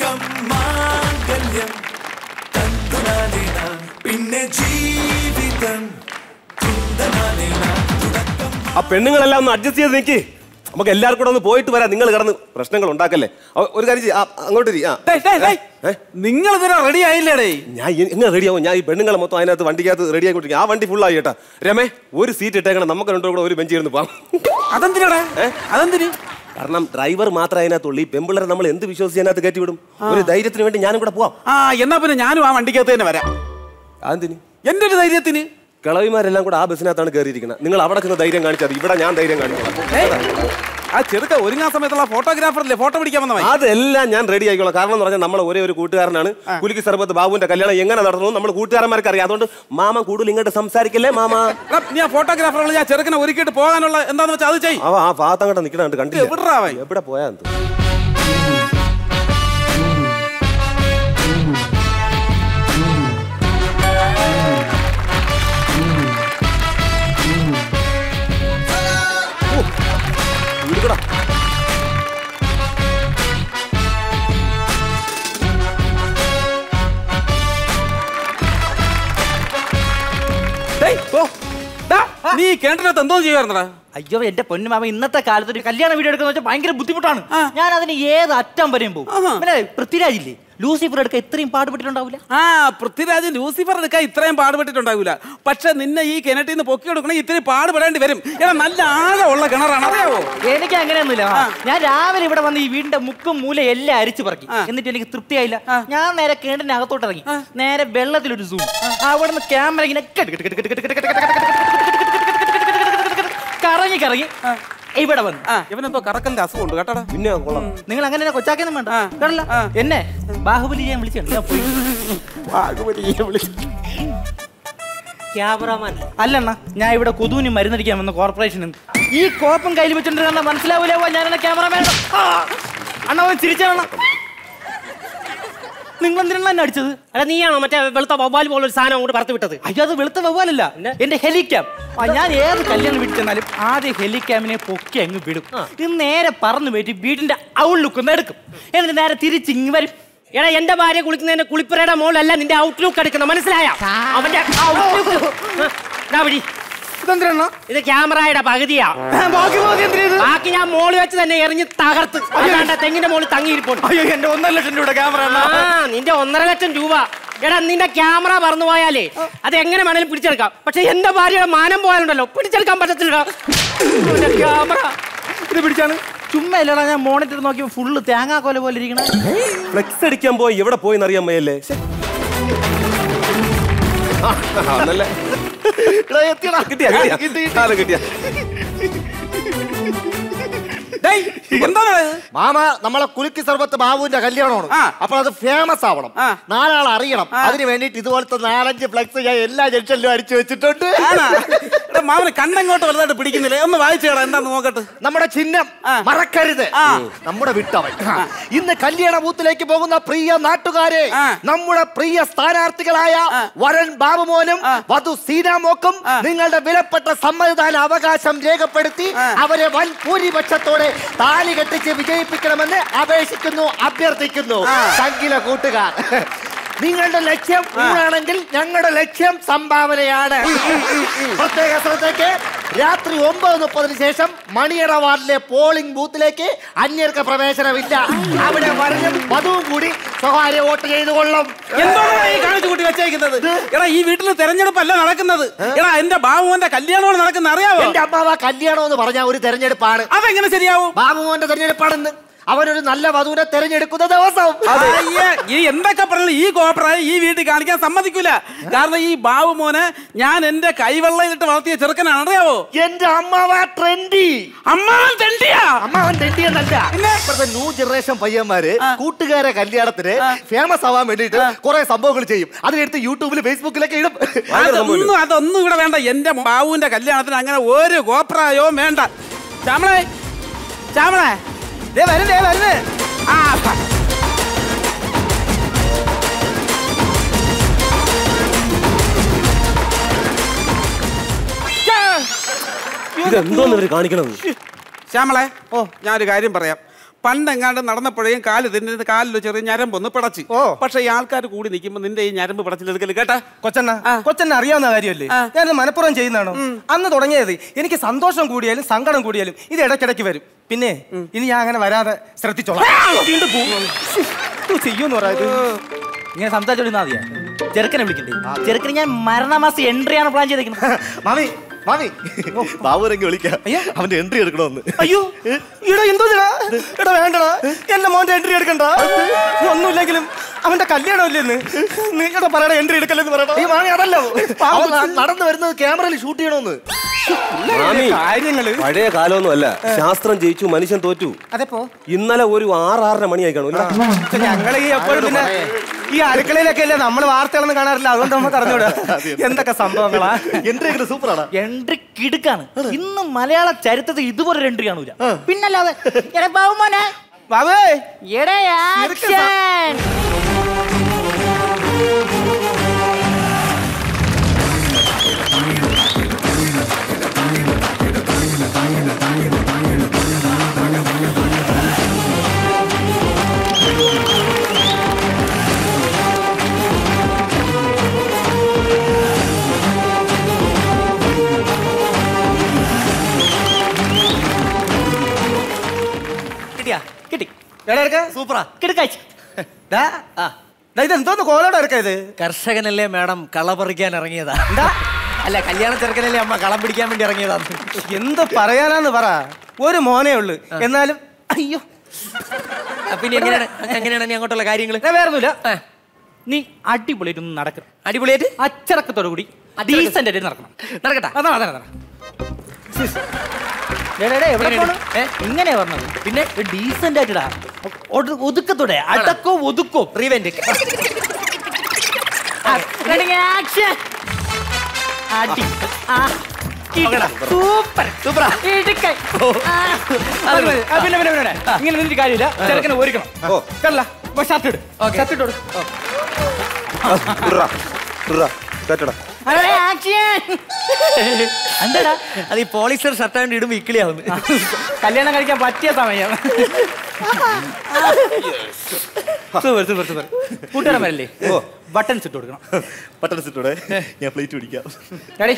തുടക്കം മാംഗല്യം തന്തുനാനേന പിന്നെ ജീവിതം കുന്തനാനേന തുടക്കം ആ പെണ്ണുങ്ങളെല്ലാം ഒന്ന് അഡ്ജസ്റ്റ് ചെയ്ത് നിൽക്കി നമുക്ക് എല്ലാവർക്കും കൂടെ ഒന്ന് പോയിട്ട് വരാം നിങ്ങൾ കിടന്ന് പ്രശ്നങ്ങൾ ഉണ്ടാക്കല്ലേ അ, ഒരു കാര്യം ചെയ്യ്, ആ, അങ്ങോട്ട് ഇരി, ആ. ഏ? നിങ്ങൾ ഇതിനെ റെഡി ആയില്ലേടേ ഞാൻ ഇ- എങ്ങനെ റെഡിയാവും ഞാൻ ഈ പെണ്ണുങ്ങളെ മൊത്തം അതിനകത്ത് വണ്ടിക്കകത്ത് റെഡി ആയിക്കൊണ്ടിരിക്കും ആ വണ്ടി ഫുൾ ആയി കേട്ടാ രമേ ഒരു സീറ്റ് ഇട്ടേക്കണം നമുക്ക് രണ്ടോ കൂടെ ഒരു ബെഞ്ച് ഇരുന്ന് പോവാം അതെന്തിനാടാ അതെന്തിന് കാരണം ഡ്രൈവർ മാത്രമേ അതിനകത്തുള്ളൂ ഈ പെമ്പിള്ളരെ നമ്മൾ എന്ത് വിശ്വസിച്ച് അതിനകത്ത് കയറ്റി വിടും ഒരു ധൈര്യത്തിന് വേണ്ടി ഞാനും കൂടെ പോവാം ആ എന്നാ പിന്നെ ഞാനും ആ വണ്ടിക്കകത്ത് തന്നെ വരാം അതെന്തിന് എന്റെ ഒരു ധൈര്യത്തിന് കിളവിമാരെല്ലാം കൂടെ ആ ബസ്സിനകത്താണ് കയറിയിരിക്കുന്നത് നിങ്ങൾ അവിടെ ചെന്ന് ധൈര്യം കാണിച്ചത് ഇവിടെ ഞാൻ ധൈര്യം കാണിക്കണം ആ ചെറുക്ക ഒരുങ്ങാൻ സമയത്തുള്ള ഫോട്ടോഗ്രാഫറല്ലേ ഫോട്ടോ പിടിക്കാൻ വന്നവൻ അതെല്ലാം ഞാൻ റെഡി ആയിക്കോളാം കാരണം എന്ന് പറഞ്ഞാൽ നമ്മളെ ഒരേ ഒരു കൂട്ടുകാരനാണ് കുലിക്ക് സർബത്ത് ബാബുവിന്റെ കല്യാണം എങ്ങനെ നടന്നു നമ്മൾ കൂട്ടുകാരന്മാർക്ക് അറിയാം അതുകൊണ്ട് മാമ കൂടുതൽ ഇങ്ങോട്ട് സംസാരിക്കല്ലേ മാമ എടാ, നീ ആ ഫോട്ടോഗ്രാഫറുകൾ ഞാൻ ചെറുക്കനെ ഒരുക്കിയിട്ട് പോകാനുള്ള എന്താന്ന് വെച്ചാൽ അത് ചെയ് അവ ആ ഭാഗത്ത് അങ്ങോട്ട് നിൽക്കണ കണ്ടില്ല എവിടെടാ അവൻ? എവിടെ പോയാ എന്ത്? ഓ, ഇടുക്കടാ. ഡേയ്, പോ. ഡാ, നീ കിണറ്റിനകത്ത് എന്തോ ചെയ്യുമായിരുന്നടാ അയ്യോ എന്റെ പൊന്നുമാമ ഇന്നത്തെ കാലത്ത് ഒരു കല്യാണ വീഡിയോ എടുക്കുന്ന വെച്ചാൽ ഭയങ്കര ബുദ്ധിമുട്ടാണ് ഞാൻ അതിന് ഏത് അറ്റം വരെയും പോകും പിന്നെ പൃഥ്വിരാജില്ലേ ലൂസിഫർ എടുക്കാൻ ഇത്രയും പാടുപെട്ടിട്ടുണ്ടാവില്ല ആ പൃഥ്വിരാജ് ലൂസിഫർ എടുക്കാൻ ഇത്രയും പാടുപെട്ടിട്ടുണ്ടാവില്ല പക്ഷെ നിന്നെ ഈ കിണറ്റിൽ നിന്ന് പൊക്കി എടുക്കണമെങ്കിൽ ഇത്തിരി പാടുപെടേണ്ടി വരും എടാ നല്ല ആഴമുള്ള കിണറാണ് അറിയാവോ എനിക്ക് അങ്ങനെയൊന്നുമില്ല ഞാൻ രാവിലെ ഇവിടെ വന്ന് ഈ വീടിന്റെ മുക്കും മൂല എല്ലാം അരിച്ചു പറക്കി എന്നിട്ട് എനിക്ക് തൃപ്തിയായില്ല ഞാൻ നേരെ കിണറ്റിന്റെ അകത്തോട്ട് ഇറങ്ങി നേരെ വെള്ളത്തിലൊരു സൂം അവിടെ നിന്ന് ക്യാമറ ഇങ്ങനെ കെട്ട് കെട്ട് കെട്ട് കെട്ട് കെട്ട് കെട്ട് കെട്ട് കെട്ട് കെട്ട് കെട്ട് കെട്ട് കെട്ട് കെട്ട് കെട്ട് കെട്ട് കറങ്ങി കറങ്ങി ഇവിടെ വന്നു ആ ഇവനെന്തോ കറക്കന്റെ അസുഖമുണ്ട് കേട്ടടാ പിന്നെ കൊള്ളാം നിങ്ങൾ അങ്ങനെ കൊച്ചാക്കൊന്നും വേണ്ട കേട്ടല്ല എന്നെ ബാഹുബലി ഞാൻ വിളിച്ചാണ് ഞാൻ പോയി ക്യാമറമാൻ അല്ലണ്ണ ഞാൻ ഇവിടെ കൊതുവിന് മരുന്നടിക്കാൻ വന്ന കോർപ്പറേഷനിൽ ഈ കോപ്പം കയ്യിൽ വെച്ചോണ്ടിരുന്ന മനസ്സിലാവൂലോ ഞാൻ എന്നെ ക്യാമറമാൻ അണ്ണ അവൻ ചിരിച്ചാണ് നിങ്ങൾ എന്തിനാണ് എന്നെ അടിച്ചത് എടാ നീയാണോ മറ്റേ വെളുത്ത വവ്വാൽ പോലെ ഒരു സാധനം അങ്ങോട്ട് പറത്തു വിട്ടത് അയ്യോ അത് വെളുത്ത വവ്വാലല്ല എന്റെ ഹെലിക്യാം ആ, ഞാൻ ഏത് കല്യാണം വീട്ടിൽ ചെന്നാലും ആദ്യം ഹെലിക്യാമിനെ പൊക്കി അങ്ങ് വിടും ഇത് നേരെ പറന്നു പോയിട്ട് വീടിന്റെ ഔട്ട്ലുക്ക് ഒന്ന് എടുക്കും എന്നിട്ട് നേരെ തിരിച്ച് ഇങ്ങ് വരും എടാ എന്റെ ഭാര്യ കുളിക്കുന്നതിന്റെ കുളിപ്പുരയുടെ മോളല്ല നിന്റെ ഔട്ട്ലുക്ക് എടുക്കുന്ന മനസ്സിലായ അവന്റെ ഔട്ട്ലുക്ക് ഇതെന്തിനാ ഇത് ക്യാമറയുടെ പകുതിയാ ബാക്കി ബാക്കി എന്തിനാ ഇത്? ബാക്കി ഞാൻ മോള് വെച്ച് തന്നെ എറിഞ്ഞ് തകർത്ത് അല്ലാണ്ട് തെങ്ങിന്റെ മോള് തങ്ങിയിരിപ്പുണ്ട് അയ്യോ എന്റെ ഒന്നര ലക്ഷം രൂപയുടെ ക്യാമറ ആ നിന്റെ ഒന്നര ലക്ഷം രൂപ എടാ നിന്റെ ക്യാമറ പറന്നു പോയാലേ അത് എങ്ങനെ വേണേലും പിടിച്ചെടുക്കാം പക്ഷെ എന്റെ ഭാര്യയുടെ മാനം പോയാലുണ്ടല്ലോ പിടിച്ചെടുക്കാൻ പറ്റത്തില്ല ക്യാമറ ഇത് പിടിച്ചാണ് ചുമ്മാ ഇല്ലടാ ഞാൻ മോണിറ്റർ നോക്കി ഫുള്ള് തേങ്ങാക്കോല പോലെ ഇരിക്കണ ഫ്ലെക്സ് അടിക്കാൻ പോയി എവിടെ പോയി എന്നറിയാൻ വയ്യല്ലേ ശ്ശെ. ആ, ആണല്ലേ? കിട്ടിയാ കിട്ടിയാ സാധനം കിട്ടിയാ ഡേയ്, എന്താണ് ഇത്? മാമ നമ്മളെ കുലുക്കി സർബത്ത് ബാബുവിന്റെ കല്യാണമാണ് അപ്പോൾ അത് ഫേമസ് ആവണം നാലാൾ അറിയണം അതിന് വേണ്ടിട്ട് ഇതുപോലത്തെ നാലഞ്ച് ഫ്ലെക്സ് ഞാൻ എല്ലാ ജംഗ്ഷനിലും അടിച്ചു വെച്ചിട്ടുണ്ട് ആണാ? എടാ, മാമന് കണ്ണങ്ങോട്ട് വലുതായിട്ട് പിടിക്കുന്നില്ല ഒന്ന് വായിച്ചേടാ എന്താന്ന് നോക്കട്ടെ നമ്മുടെ ചിഹ്നം മറക്കരുത് നമ്മുടെ വിട്ടവൻ ഇന്ന് കല്യാണ ബൂത്തിലേക്ക് പോകുന്ന പ്രിയ നാട്ടുകാരെ നമ്മുടെ പ്രിയ സ്ഥാനാർത്ഥികളായ വരൻ ബാബുമോനും വധു സീനാമോക്കും നിങ്ങളുടെ വിലപ്പെട്ട സമ്മതിദാന അവകാശം രേഖപ്പെടുത്തി അവരെ വൻ ഭൂരിപക്ഷത്തോടെ താലി കെട്ടിച്ച് വിജയിപ്പിക്കണമെന്ന് അപേക്ഷിക്കുന്നു അഭ്യർത്ഥിക്കുന്നു സംഖില കൂട്ടുകാർ നിങ്ങളുടെ ലക്ഷ്യം ഊണാണെങ്കിൽ ഞങ്ങളുടെ ലക്ഷ്യം സംഭാവനയാണ് പ്രത്യേക ശ്രദ്ധയ്ക്ക് രാത്രി ഒമ്പത് മുപ്പതിന് ശേഷം മണിയറ വാർഡിലെ പോളിംഗ് ബൂത്തിലേക്ക് അന്യർക്ക് പ്രവേശനമില്ല അവിടെ വരനും വധുവും കൂടി സ്വകാര്യ വോട്ട് ചെയ്തുകൊള്ളും എന്താണ് ഈ കാണിച്ചു കൂട്ടി വെച്ചേക്കുന്നത് എടാ ഈ വീട്ടിൽ തെരഞ്ഞെടുപ്പല്ല നടക്കുന്നത് എടാ എന്റെ ബാബുമോന്റെ കല്യാണമാണ് നടക്കുന്നത് അറിയാവോ എന്റെ അമ്മാവ കല്യാണം എന്ന് പറഞ്ഞ ഒരു തെരഞ്ഞെടുപ്പാണ് അതെങ്ങനെ ശരിയാവും ബാബുമോന്റെ തെരഞ്ഞെടുപ്പാണെന്ന് അവനൊരു നല്ല വധുവിനെ തെരഞ്ഞെടുക്കുന്ന ദിവസം അയ്യേ, ഈ എന്തൊക്കെ പറഞ്ഞാലും ഈ കോപ്രായം ഈ വീട്ടിൽ കാണിക്കാൻ സമ്മതിക്കൂല കാരണം ഈ ബാബു മോനെ ഞാൻ എന്റെ കൈവെള്ളം ഇട്ട് വളർത്തിയ ചെറുക്കനാണ് അറിയാവോ എന്റെ അമ്മാവ ട്രെൻഡി അമ്മാവൻ തെണ്ടിയാ അമ്മാവൻ ട്രെൻഡി എന്നല്ല ഇപ്പോഴത്തെ ന്യൂ ജനറേഷൻ പയ്യന്മാര് കൂട്ടുകാരെ കല്യാണത്തിന് ഫേമസ് ആവാൻ വേണ്ടിയിട്ട് കുറെ സംഭവങ്ങൾ ചെയ്യും അതിനെടുത്ത് യൂട്യൂബിൽ ഫേസ്ബുക്കിലൊക്കെ ഇടും അതൊന്നും അതൊന്നും ഇവിടെ വേണ്ട എന്റെ ബാബുവിന്റെ കല്യാണത്തിന് അങ്ങനെ ഒരു കോപ്രായവും വേണ്ട ശ്യാമളെ ശ്യാമളെ ദേ വരുന്നേ വരുന്നേ ആ പ- ഇതെന്തോന്ന് ഇവര് കാണിക്കണത് ശ്യാമളെ ഓ ഞാനൊരു കാര്യം പറയാം പണ്ടെങ്ങാണ്ട് നടന്നപ്പോഴേയും കാല് തിന്നിട്ട് കാലിൽ ചെറിയ ഞരമ്പൊന്ന് പിടച്ച് ഓ. പക്ഷെ ഈ ആൾക്കാർ കൂടി നിൽക്കുമ്പോ നിന്റെ ഈ ഞരമ്പ് പിടച്ചിലെടുക്കല് കേട്ടാ കൊച്ചണ്ണ ആ. കൊച്ചണ്ണ അറിയാവുന്ന കാര്യമല്ലേ ആ. ഞാനത് മനഃപൂർവ്വം ചെയ്യുന്നതാണോ അന്ന് തുടങ്ങിയത് എനിക്ക് സന്തോഷം കൂടിയാലും സങ്കടം കൂടിയാലും ഇത് ഇടയ്ക്കിടയ്ക്ക് വരും പിന്നെ ഇനി ഞാൻ അങ്ങനെ വരാതെ ശ്രദ്ധിച്ചോളാം വീണ്ടും പോവും. ഇത് ചെയ്യൂന്ന് പറയാത് ഇങ്ങനെ സംസാരിച്ചോണ്ടിരുന്നാ മതിയാ ചെറുക്കനെ വിളിക്കണ്ടേ ചെറുക്കന് ഞാൻ മരണമാസം എൻട്രി ആണ് പ്ലാൻ ചെയ്തേക്കുന്നത് മാമി മാമി ബാബുരങ്ങി വിളിക്കാം അവന്റെ എൻട്രി എടുക്കണമെന്ന് അയ്യോ ഇവിടെ എന്തോ ഇതെടാ? എടാ വേണ്ടടാ എന്റെ മോന്റെ എൻട്രി എടുക്കണ്ട ഒന്നുമില്ലെങ്കിലും അവന്റെ കല്യാണം ഇല്ലെന്ന് നിങ്ങളുടെ പറയണ എൻട്രി എടുക്കല്ലെന്ന് പറയണ ഈ മാമി അതല്ലോ അവൻ ന- നടന്നു വരുന്നത് ക്യാമറയിൽ ഷൂട്ട് ചെയ്യണമെന്ന് മാമി കാര്യങ്ങള് പഴയ കാലമൊന്നും അല്ല ശാസ്ത്രം ജയിച്ചു മനുഷ്യൻ തോറ്റു അതെപ്പോ ഇന്നലെ ഒരു ആറാറര മണിയായി കാണും ഇല്ല? ഞങ്ങള് ഈ എപ്പോഴും പിന്നെ ഈ അടുക്കളയിലൊക്കെ അല്ലേ നമ്മള് വാർത്തകളൊന്നും കാണാറില്ല അതുകൊണ്ട് നമുക്ക് അറിഞ്ഞൂടാ എന്തൊക്കെ സംഭവങ്ങളാ എൻട്രി എടുക്കുന്നത് സൂപ്പറാണ് എൻട്രി കിടുക്കാണ് ഇന്ന് മലയാള ചരിത്രത്തിൽ ഇതുപോലെ ഒരു എൻട്രി കാണൂല പിന്നല്ലാതെ എടാ ബാബുമോനെ ബാബേ എടേ ആക്ഷൻ കിട്ടിയാ കിട്ടി എടാ എടുക്ക സൂപ്പറാ കിടക്കാഴ്ച ദാ, ദാ ഇത് എന്തോന്ന് കോലോടെ എടുക്ക ഇത് കർഷകനല്ലേ മാഡം കള പറിക്കാൻ ഇറങ്ങിയതാ അല്ല കല്യാണ ചെറുക്കനല്ലേ അമ്മ കളം പിടിക്കാൻ വേണ്ടി ഇറങ്ങിയതാ എന്ത് പറയാനാന്ന് പറ ഒരു മോനേ ഉള്ളു എന്നാലും അയ്യോ പിന്നെ എങ്ങനെയാണ് എങ്ങനെയാണ് നീ അങ്ങോട്ടുള്ള കാര്യങ്ങൾ ഞാൻ വേറൊന്നുമില്ല നീ അടിപൊളിയായിട്ട് ഒന്ന് നടക്കണം അടിപൊളിയായിട്ട് അച്ചടക്കത്തോടു കൂടി ഡീസന്റ് ആയിട്ട് നടക്കണം നടക്കട്ടെ അതാണ് അതാണ് അതാണ് ഡേ, ഡേ, ഡേ, എവിടെ പോണു? ഇങ്ങനെ പറഞ്ഞത് പിന്നെ ഡീസന്റ് ആയിട്ടാ ഒതുക്കത്തോടെ അടക്കോ ഒതുക്കോ റീവെന്റ് ആക്ഷൻ അടി ആ സൂപ്പർ സൂപ്പറാ ഇടുക്കൈ ആ. മതി, മതി. ആ, പിന്നെ പിന്നെ പിന്നെ ഇങ്ങനെ നിന്നിട്ട് കാര്യമില്ല ചെറുക്കനെ ഒരുക്കണം ഓ. കല്ല ഷർട്ട് ഇട് ഷർട്ട് ഇട്ടോട് ഇട്രാ, ഇട്രാ, കേട്ടോടാ. ആക്ഷൻ എന്താടാ അത് ഈ പോളിസ്റ്റർ ഷർട്ടാണ്ട് ഇടുമ്പോ ഇക്കിളിയാവുന്നു കല്യാണം കഴിക്കാൻ പറ്റിയ സമയം സൂപ്പർ സൂപ്പർ സൂപ്പർ കൂട്ടുകാരന്മാരല്ലേ ഓ ബട്ടൺസ് ഇട്ട് കൊടുക്കണം ബട്ടൺ സിറ്റോടെ ഞാൻ പ്ലേറ്റ് പിടിക്കാം റെഡി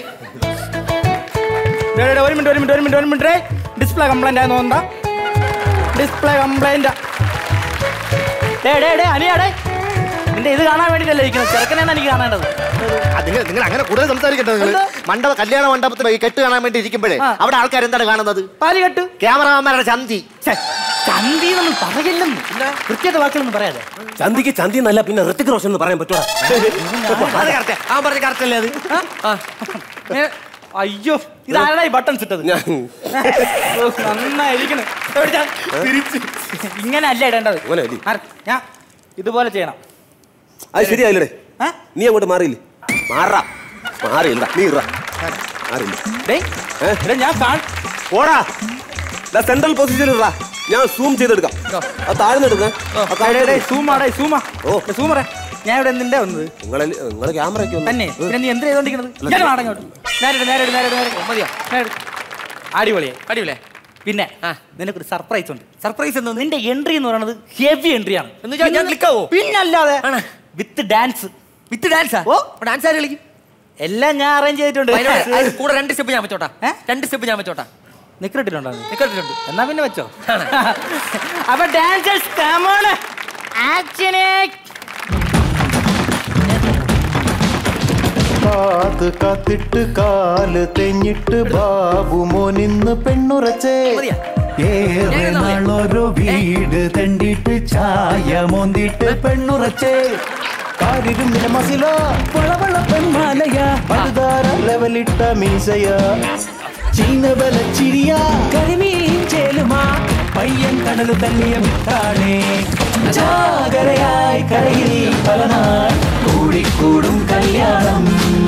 ഒരു മിനിറ്റ് ഒരു മിനിറ്റ് ഒരു മിനിറ്റ് ഒരു മിനിറ്റ് ഡിസ്പ്ലേ കംപ്ലൈന്റ് ആയെന്ന് തോന്നണ്ട ഡിസ്പ്ലേ കംപ്ലൈന്റ് ഡേ ഡേ ഡേ അനിയാടേ നിന്റെ ഇത് കാണാൻ വേണ്ടിട്ടല്ലേ ഇരിക്കുന്നത് ചെറുക്കനെയാണ് എനിക്ക് കാണേണ്ടത് നിങ്ങൾ നിങ്ങൾ അങ്ങനെ കൂടുതൽ സംസാരിക്കട്ടെ നിങ്ങൾ എന്താ? മണ്ഡപ കല്യാണ മണ്ഡപത്തിൽ ഈ കെട്ട് കാണാൻ വേണ്ടി ഇരിക്കുമ്പോഴേ ആ. അവിടെ ആൾക്കാർ എന്താണ് കാണുന്നത് പാല് കെട്ടു ക്യാമറമാന്മാരുടെ ചന്തി ചന്തി എന്നൊന്നും പറയില്ലെന്ന് കൃത്യത വാക്കുകളൊന്നും പറയാതെ ചന്തിക്ക് ചന്തി എന്നല്ല പിന്നെ ഋത്തിക് റോഷൻ എന്ന് പറയാൻ പറ്റൂടാ അത് കറക്റ്റ് ആ പറഞ്ഞ കറക്റ്റ് അല്ലേ അത് ആ ഏ, അയ്യോ ഇതാരടാ ഈ ബട്ടൺസ് ഇട്ടത് ഞാൻ ഓ, നന്നായിരിക്കണ് എവിടുച്ചാ? ഇങ്ങനെ അല്ല ഇടേണ്ടത് ഇങ്ങനെ അല്ലേ? ആർ- ഞാൻ ഇതുപോലെ ചെയ്യണം അത് ശരിയായില്ലേ ഏ? നീ അങ്ങോട്ട് മാറിയില്ലേ മാറാ മാറിയില്ല നീ ഇറാ മാറിയില്ല ഡേയ്, ഏ? എടാ, ഞാൻ കാൺ- ഓടാ സെൻട്രൽ പൊസിഷനിൽ ഇറാ ഞാൻ സൂം ചെയ്തെടുക്കാം അത് താഴ്ന്നെടുക്കാം ഡേയ്, ഡേയ്, ഡേയ്, zoom ആടെ, zoom ആ. ഓ. ഡേയ്, zoom ആടെ. ഞാൻ ഇവിടെ നിന്റെ വന്നത് നിങ്ങളെ നിങ്ങളെ ക്യാമറ ഒക്കെ ഒന്ന് തന്നെ പിന്നെ നീ എന്ത് ചെയ്തോണ്ടിരിക്കണത് ഞാൻ നാടങ്ങോട്ട് നേരെ ഇട്, നേരെ ഇട്, നേരെ ഇട്, നേരെ ഇട്. മതിയോ നേരെ ഇട്. അടിപൊളിയായി അടിപൊളിയേ പിന്നെ ആ. നിനക്കൊരു സർപ്രൈസ് ഉണ്ട് സർപ്രൈസ് എന്തോ നിന്റെ എൻട്രി എന്ന് പറയുന്നത് ഹെവി എൻട്രി ആണ് എന്ന് വെച്ചാ ഞാൻ click ആവോ? പിന്നല്ലാതെ ആണ്. വിത്ത് ഡാൻസ് വിത്ത് ഡാൻസാ ഓ. ഡാൻസ് ആര് കളിക്കും എല്ലാം ഞാൻ അറേഞ്ച് ചെയ്തിട്ടുണ്ട് അതിനോട് അതിന് കൂടെ രണ്ട് സ്റ്റെപ്പ് ഞാൻ വെച്ചോട്ടാ ഏ? രണ്ട് സ്റ്റെപ്പ് ഞാൻ വെച്ചോട്ടാ നിക്കറിട്ടിട്ടുണ്ടോ അത്? നിക്കറിട്ടുണ്ട് എന്നാ പിന്നെ വെച്ചോ അപ്പൊ ഡാൻസേഴ്സ് കമോണ് ആക്ഷനെ കാത്ത് കാത്തിട്ട് കാല് തെഞ്ഞിട്ട് ബാബു മോനിന്ന് പെണ്ണുറച്ചേ മതിയാ? ഏറെ ഞാൻ ഇരുന്നാ മതി. നാളൊരു വീട് തെണ്ടിട്ട് ചായ മോന്തിട്ട് പെണ്ണുറച്ചേ കാരിരുന്നിലെ മസില വളവള പെൺമാലയ പഴുതാര ലെവലിട്ട മീസയ ചീനബല ചിരിയ കരിമീൻ ചേലുമാ പയ്യൻ കടല് തള്ളിയ വിത്താണേ ജാഗരയായി കരയിൽ പല നാൾ കൂടിക്കൂടും കല്യാണം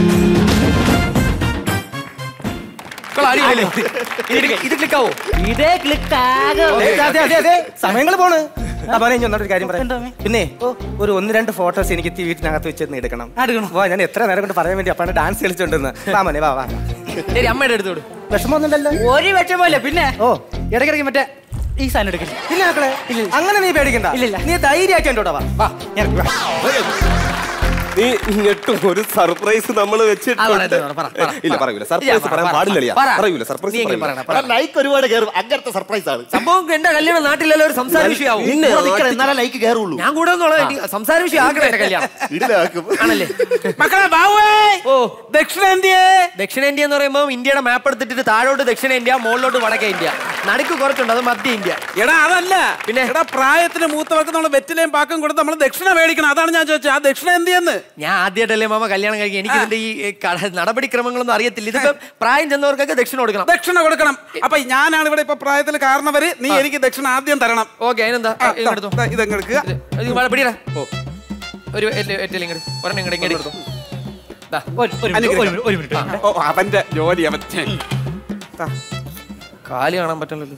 ഇത് ക്ലിക്കാവോ ഇതേ ക്ലിക്ക് ആകെ അതെ അതെ അതെ സമയങ്ങൾ പോണ് ആ മോനെ ഇനി ഒന്നൊരു കാര്യം പറയാം എന്താ മോനെ? പിന്നെ ഒരു ഒന്ന് രണ്ട് ഫോട്ടോസ് എനിക്ക് ടി വീട്ടിനകത്ത് വെച്ച് എടുക്കണം എടുക്കണം. വാ ഞാൻ എത്ര നേരം കൊണ്ട് പറയാൻ വേണ്ടി അപ്പാണ് ഡാൻസ് കളിച്ചോണ്ടെന്ന് വാ മോനെ വാ വാ ശരി അമ്മയുടെ അടുത്തോട് വിഷമൊന്നുമില്ലല്ലോ ഒരു വിഷമല്ലേ പിന്നെ ഓ ഇടയ്ക്കിടയ്ക്ക് മറ്റേ ഈ സാധനം എടുക്കില്ല ഇല്ല മക്കളെ അങ്ങനെ നീ പേടിക്കണ്ട നീ ധൈര്യമായിട്ട് എൻ്റെ കൂടെ വാ വാ ഇറങ്ങി വാ. നീ ഞെട്ടും ഒരു സർപ്രൈസ് നമ്മൾ വെച്ചിട്ടുണ്ട് ഇല്ല പറയൂല സർപ്രൈസ് പറയാൻ പാടില്ല പറയൂല സർപ്രൈസ് ലൈക്ക് ഒരുപാട് കയറും അങ്ങനത്തെ സർപ്രൈസ് ആണ് സംഭവം എന്റെ കല്യാണം നാട്ടിലല്ലോ ഒരു സംസാര വിഷയമാവും പിന്നെ കൂടെ നിൽക്കണം, എന്നാലേ ലൈക്ക് കയറുള്ളൂ ഞാൻ കൂടെ ഒന്നുള്ള സംസാര വിഷയം ആക്കണേ എന്റെ കല്യാണം ഇടിലാക്കും ആണല്ലേ മക്കളെ ബാബുവേ ഓ ദക്ഷിണേന്ത്യ ദക്ഷിണേന്ത്യ എന്ന് പറയുമ്പോൾ ഇന്ത്യയുടെ മാപ്പ് എടുത്തിട്ട് താഴോട്ട് ദക്ഷിണേന്ത്യ മുകളിലോട്ട് വടക്കേ ഇന്ത്യ നടുക്ക് കുറച്ചുണ്ട് അത് മധ്യ ഇന്ത്യ എടാ അതല്ല പിന്നെ? പിന്നെ എടാ പ്രായത്തിന് മൂത്തവർക്ക് നമ്മൾ വെറ്റിലേയും പാക്കും കൊടുത്ത് നമ്മൾ ദക്ഷിണ മേടിക്കണം അതാണ് ഞാൻ ചോദിച്ചത് ആ ദക്ഷിണേന്ത്യന്ന് ഞാൻ ആദ്യമായിട്ടല്ലേ മാമ കല്യാണം കഴിക്കും എനിക്ക് ഇതിന്റെ ഈ ഏ, ക- നടപടിക്രമങ്ങളൊന്നും അറിയത്തില്ല ഇതിപ്പോ പ്രായം ചെന്നവർക്കൊക്കെ ദക്ഷിണ കൊടുക്കണം ദക്ഷിണ കൊടുക്കണം അപ്പൊ ഞാനാണ് ഇവിടെ ഇപ്പൊ പ്രായത്തിൽ കാരണവര് നീ എനിക്ക് ദക്ഷിണ ആദ്യം തരണം ഓക്കെ അതിനെന്താ ആ, ഇങ്ങോട്ട് ദാ, ഇതങ്ങ് എടുക്കുക ഇത് വാ, പിടിയെടാ. ഒരു ഏറ്റവും ഇങ്ങോട്ട് ഒരെണ്ണം ഇങ്ങോട്ട് ഇങ്ങോട്ട് എടുത്തോ. ദാ. ഒരു- ഒരു മിനിറ്റ്, ഒരു മിനിറ്റ്, ഒരു മിനിറ്റ് ഓ അവന്റെ ജോലി അവൻ ഛെ. ദാ. കാല് കാണാൻ പറ്റുള്ളൂ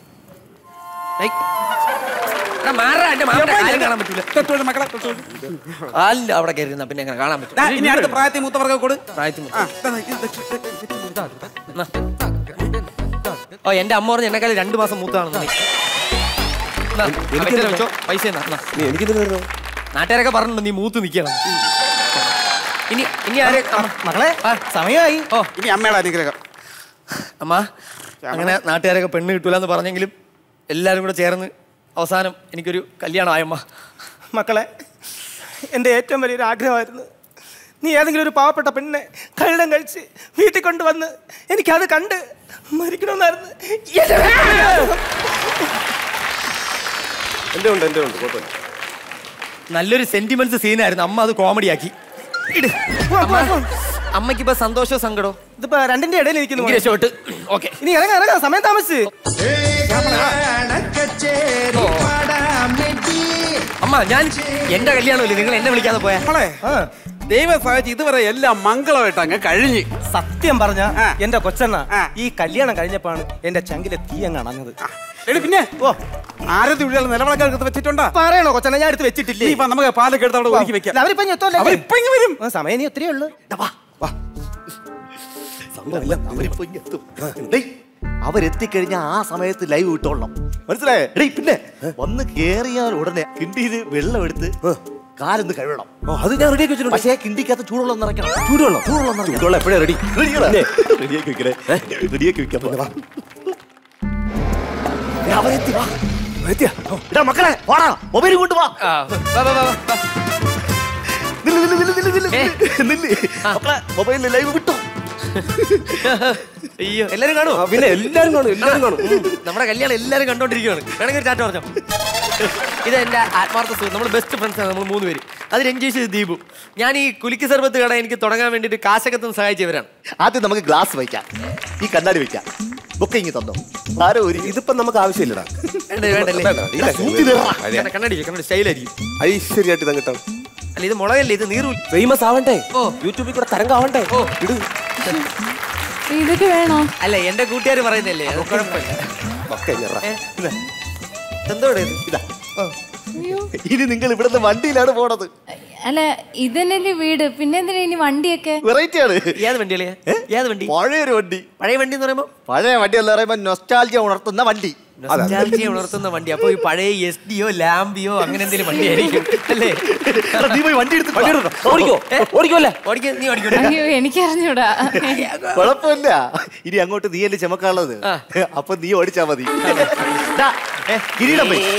മാറാ എന്റെ മാമന്റെ കാലും കാണാൻ പറ്റൂല തൊട്ടുവിട് മക്കളെ തൊട്ടുവിട്. കാലിന്റെ അവിടെ കയറി നിന്നാ പിന്നെ എങ്ങനെ കാണാൻ ദാ, പറ്റും ഇനി അടുത്ത പ്രായത്തിൽ മൂത്തവർക്ക് കൊടു പ്രായത്തിൽ ആ, ദാ, ഇത് ദക്ഷിണ. എന്നാ. ഓ എന്റെ അമ്മ പറഞ്ഞ എന്നെക്കാൾ രണ്ടു മാസം മൂത്താണെന്ന് നീ. എന്നാ, പൈസ വെച്ചോ, പൈസ എന്നാ, എന്നാ. നീ എനിക്കിത് തരുന്നോ? നാട്ടുകാരൊക്കെ പറഞ്ഞിട്ടുണ്ട് നീ മൂത്ത് നിക്കണം ഇനി ഇനി ആരെ അമ്മ. മക്കളെ ആ. സമയമായി ഓ ഇനി അമ്മയുടെ അനുഗ്രഹം അമ്മ അങ്ങനെ നാട്ടുകാരൊക്കെ പെണ്ണ് കിട്ടൂലെന്ന് പറഞ്ഞെങ്കിലും എല്ലാരും കൂടെ ചേർന്ന് അവസാനം എനിക്കൊരു കല്യാണം ആയമ്മ മക്കളെ എൻ്റെ ഏറ്റവും വലിയൊരു ആഗ്രഹമായിരുന്നു നീ ഏതെങ്കിലും ഒരു പാവപ്പെട്ട പെണ്ണിനെ കള്ളം കഴിച്ച് വീട്ടിൽ കൊണ്ടുവന്ന് എനിക്കത് കണ്ട് മരിക്കണമെന്നായിരുന്നു എൻ്റെ ആഗ്രഹം. എന്റെ ഉണ്ട് എന്റെ ഉണ്ട് കുഴപ്പമില്ല നല്ലൊരു സെന്റിമെന്റ്സ് സീനായിരുന്നു അമ്മ അത് കോമഡി ആക്കി ഇട്. അമ്മ അമ്മയ്ക്ക് ഇപ്പൊ സന്തോഷവും സങ്കടവും ഇതിപ്പോ രണ്ടിന്റെ ഇടയിൽ ഇരിക്കുന്നു എനിക്ക് രക്ഷപ്പെട്ട് ഓക്കെ ഇനി ഇറങ്ങാം ഇറങ്ങാം സമയം താമസിച്ച് അമ്മ ഞാൻ എന്റെ കല്യാണമല്ലേ നിങ്ങൾ എന്നെ വിളിക്കാതെ പോയാ നമ്മളെ ദൈവം സഹായിച്ച് ഇതുവരെ എല്ലാം മംഗളമായിട്ട് അങ്ങ് കഴിഞ്ഞ് സത്യം പറഞ്ഞ ആ. എന്റെ കൊച്ചണ്ണ ആ. ഈ കല്യാണം കഴിഞ്ഞപ്പോഴാണ് എന്റെ ചങ്കിലെ തീ അങ്ങ് അണഞ്ഞത് എടി പിന്നെ ഓ ആരതി ഉള്ളിൽ നിലവിളക്ക് എടുത്ത് വെച്ചിട്ടുണ്ടാ പറയണോ കൊച്ചണ്ണ ഞാൻ എടുത്ത് വെച്ചിട്ടില്ലേ നീ ഇപ്പൊ നമുക്ക് പാലൊക്കെ എടുത്ത് അവിടെ ഒതുക്കി വെക്കാം അവരിപ്പോ ഇനി എത്തുമല്ലേ? അവരിപ്പോ ഇങ്ങ് വരും ആ, സമയം നീ ഒത്തിരി ഉള്ളു അവരിപ്പോ ഇങ്ങ് എത്തും. ഡേയ്, അവരെത്തിക്കഴിഞ്ഞ ആ സമയത്ത് ലൈവ് വിട്ടോളണം മനസ്സിലായേ ഡേയ് പിന്നെ വന്ന് കേറിയാൽ ഉടനെ കിണ്ടിയിൽ വെള്ളം എടുത്ത് കാലൊന്ന് കഴുകണം ഓ അത് ഞാൻ റെഡിയാക്കി വെച്ചിട്ടുണ്ട് പക്ഷേ കിണ്ടിക്കകത്ത് ചൂടുവെള്ളം നിറയ്ക്കണം ചൂടുവെള്ളം ചൂടുവെള്ളം നിറയ്ക്കണം ചൂടുവെള്ളം എപ്പോഴാ റെഡി റെഡിയാക്കി വെക്കണേ റെഡിയാക്കി വെക്കാൻ പറ്റും അവരെത്തി വാ എടാ മക്കളെ വാടാ മൊബൈൽ കൊണ്ട് വാ ആ, വാ, വാ, വാ, വാ. നില്ല് നില്ല് നില്ല് നില്ല് നില്ല് ഏ. നില്ല് മക്കളെ മൊബൈലിൽ ലൈവ് വിട്ടോ അയ്യോ എല്ലാരും കാണുമോ ആ, പിന്നെ എല്ലാരും കാണും എല്ലാരും കാണും ഉം. നമ്മുടെ കല്യാണം എല്ലാരും കണ്ടോണ്ടിരിക്കുകയാണ് വേണമെങ്കിൽ ഒരു ചാറ്റ് പറഞ്ഞോ ഇത് എന്റെ ആത്മാർത്ഥ സുഹൃത്ത് നമ്മൾ ബെസ്റ്റ് ഫ്രണ്ട്സ് ആണ് നമ്മൾ മൂന്ന് പേര് അത് രഞ്ജീഷ് ദീപു ഞാൻ ഈ കുലിക്ക് സർബത്ത് കട എനിക്ക് തുടങ്ങാൻ വേണ്ടിയിട്ട് കാശൊക്കെ തന്ന് സഹായിച്ചവരാണ് ആദ്യം നമുക്ക് ഗ്ലാസ് വയ്ക്കാം ഈ കണ്ണാടി വെക്കാം ബുക്കിങ് തന്നോ ആരോ ഒരു ഇതിപ്പോ നമുക്ക് ആവശ്യമില്ലടാ വേണ്ടേ വേണ്ടല്ലേ വേണ്ട, ഇല്ല, സൂത്തി തരാം. കണ്ണ- കണ്ണാടി കണ്ണാടി സ്റ്റൈലായിരിക്കും ഐശ്വര്യമായിട്ട് ഇതങ്ങ് കിട്ടാം അല്ല ഇത് മുളകല്ലേ ഇത് നീറു ഫേമസ് ആവണ്ടേ ഓ. യൂട്യൂബിൽ കൂടെ തരംഗാവണ്ടേ ഓ. ഇട് ഇതൊക്കെ വേണോ അല്ല എന്റെ കൂട്ടുകാർ പറയുന്നല്ലേ അത് കുഴപ്പമില്ല ഒക്കെ ഞെറ. ഏ? എന്തോടെ ഇത് ഇതാ അയ്യോ ഇനി നിങ്ങൾ ഇവിടുന്ന് വണ്ടിയിലാണ് പോണത് അല്ല ഇതന്നല്ലേ വീട് പിന്നെ എന്തിനാ ഇനി വണ്ടിയൊക്കെ വെറൈറ്റി ആണ് ഏത് വണ്ടിയല്ലേ ഏത് വണ്ടി പഴയൊരു വണ്ടി പഴയ വണ്ടി എന്ന് പറയുമ്പോ പഴയ വണ്ടി എന്ന് പറയുമ്പോ നൊസ്റ്റാൾജിയ ഉണർത്തുന്ന വണ്ടി നൊസ്റ്റാൾജിയ ഉണർത്തുന്ന വണ്ടി അപ്പൊ ഈ പഴയ എസ് ഡിയോ ലാംബിയോ അങ്ങനെ എന്തെങ്കിലും വണ്ടി ആയിരിക്കും അല്ലേ എടാ, നീ പോയി വണ്ടി എടുത്ത് വണ്ടി എടുത്തോ? ഓടിക്കോ ഓടിക്കോല്ലേ ഓടിക്ക നീ ഓടിക്കോ അയ്യോ എനിക്കറിഞ്ഞൂടാ കുഴപ്പമില്ല ഇനി അങ്ങോട്ട് നീ അല്ലേ ചമക്കാനുള്ളത് ആ. അപ്പൊ നീ ഓടിച്ചാ മതി ദാ, ഏ, കിരീടം പോയി